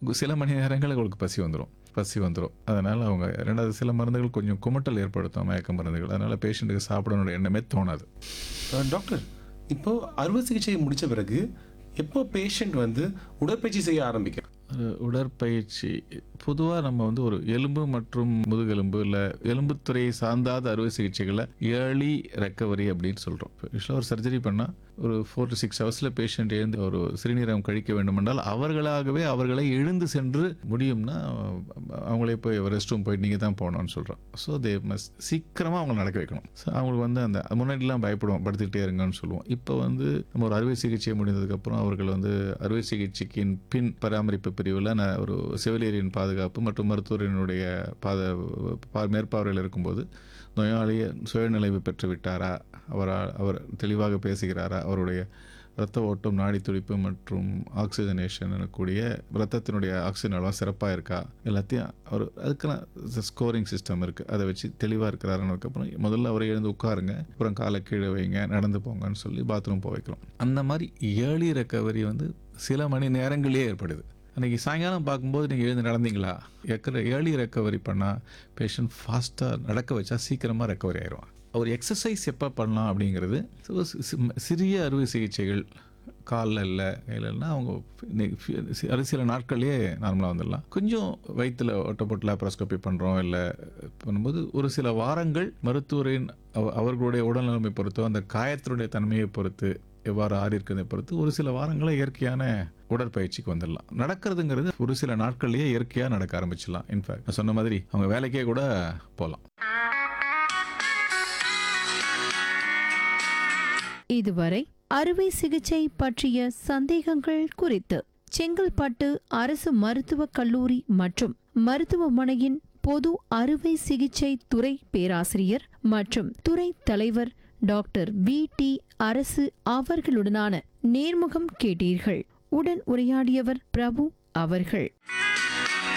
சில மணி நேரங்கள் அவங்களுக்கு பசி வந்துடும் பசி வந்துடும் அதனால் அவங்க ரெண்டாவது சில மருந்துகள் கொஞ்சம் குமட்டல் ஏற்படுத்தும் மயக்க மருந்துகள் அதனால் பேஷண்ட்டுக்கு சாப்பிடணுன்ற எண்ணமே தோணாது அஹ் டாக்டர் இப்போ அறுவை சிகிச்சை முடிச்ச பிறகு எப்போ பேஷண்ட் வந்து உடற்பயிற்சி செய்ய ஆரம்பிக்கிறார் ஒரு உடற்பயிற்சி பொதுவாக நம்ம வந்து ஒரு எலும்பு மற்றும் முதுகெலும்பு இல்லை எலும்புத்துறையை சார்ந்தாத அறுவை சிகிச்சைகளை ஏர்லி ரெக்கவரி அப்படின்னு சொல்கிறோம் யூஸ்வலாக ஒரு சர்ஜரி பண்ணால் ஒரு ஃபோர் டு சிக்ஸ் ஹவர்ஸில் பேஷண்ட் எழுந்து ஒரு சிறுநீரகம் கழிக்க வேண்டுமென்றால் அவர்களாகவே அவர்களை எழுந்து சென்று முடியும்னா அவங்களே போய் ரெஸ்ட் ரூம் போயிட்டு நீங்கள் தான் போகணும்னு சொல்கிறோம் ஸோ தே மஸ்ட் சீக்கிரமாக அவங்க நடக்க வைக்கணும் ஸோ அவங்களுக்கு வந்து அந்த முன்னாடிலாம் பயப்படுவோம் படுத்துக்கிட்டே இருங்கன்னு சொல்லுவோம் இப்போ வந்து நம்ம ஒரு அறுவை சிகிச்சை முடிந்ததுக்கப்புறம் அவர்கள் வந்து அறுவை சிகிச்சைக்கின் பின் பராமரிப்பு பிரிவில் நான் ஒரு செவிலியரின் பாதுகாப்பு மற்றும் மருத்துவரினுடைய பாத பா- மேற்பார்வையில் இருக்கும்போது நோயாளியை சுயநிலைவு பெற்று விட்டாரா அவரால் அவர் தெளிவாக பேசுகிறாரா அவருடைய இரத்த ஓட்டம் நாடி துடிப்பு மற்றும் ஆக்சிஜனேஷன் கூடிய ரத்தத்தினுடைய ஆக்சிஜன் அளவு சிறப்பாக இருக்கா எல்லாத்தையும் அவர் அதுக்கான ஸ்கோரிங் சிஸ்டம் இருக்குது அதை வச்சு தெளிவாக இருக்கிறாருன்னதுக்கப்புறம் முதல்ல அவரை எழுந்து உட்காருங்க அப்புறம் காலை கீழே வைங்க நடந்து போங்கன்னு சொல்லி பாத்ரூம் போக வைக்கிறோம் அந்த மாதிரி ஏர்லி ரெக்கவரி வந்து சில மணி நேரங்களே ஏற்படுது அன்றைக்கி சாயங்காலம் பார்க்கும்போது நீங்கள் எழுந்து நடந்தீங்களா எக்கிற ஏர்லி ரெக்கவரி பண்ணால் பேஷண்ட் ஃபாஸ்ட்டாக நடக்க வச்சா சீக்கிரமாக ரெக்கவரி ஆயிடுவான் ஒரு எக்ஸசைஸ் எப்போ பண்ணலாம் அப்படிங்கிறது so சி- சி- சிறிய அறுவை சிகிச்சைகள் காலில் இல்லை கையிலன்னா அவங்க நி- ஃபி- சி- அது சில நாட்கள்லேயே நார்மலாக வந்துடலாம் கொஞ்சம் வயிற்றில் ஒட்டப்பட்டு லேப்ரோஸ்கோபி பண்ணுறோம் இல்லை பண்ணும்போது ஒரு சில வாரங்கள் மருத்துவரின் அவ- அவர்களுடைய உடல்நிலைமை பொறுத்தோ அந்த காயத்தினுடைய தன்மையை பொறுத்து எவ்வாறு ஆறி இருக்கிறதை பொறுத்து ஒரு சில வாரங்களே இயற்கையான உடற்பயிற்சிக்கு வந்துடலாம் நடக்கிறதுங்கிறது ஒரு சில நாட்கள்லேயே இயற்கையாக நடக்க ஆரம்பிச்சிடலாம் இன்ஃபேக்ட் நான் சொன்ன மாதிரி அவங்க வேலைக்கே கூட போகலாம் இதுவரை அறுவை சிகிச்சை பற்றிய சந்தேகங்கள் குறித்து செங்கல்பட்டு அரசு மருத்துவக் கல்லூரி மற்றும் மருத்துவமனையின் பொது அறுவை சிகிச்சை துறை பேராசிரியர் மற்றும் துறை தலைவர் டாக்டர் பி டி அரசு அவர்களுடனான நேர்முகம் கேட்டீர்கள் உடன் உரையாடியவர் பிரபு அவர்கள்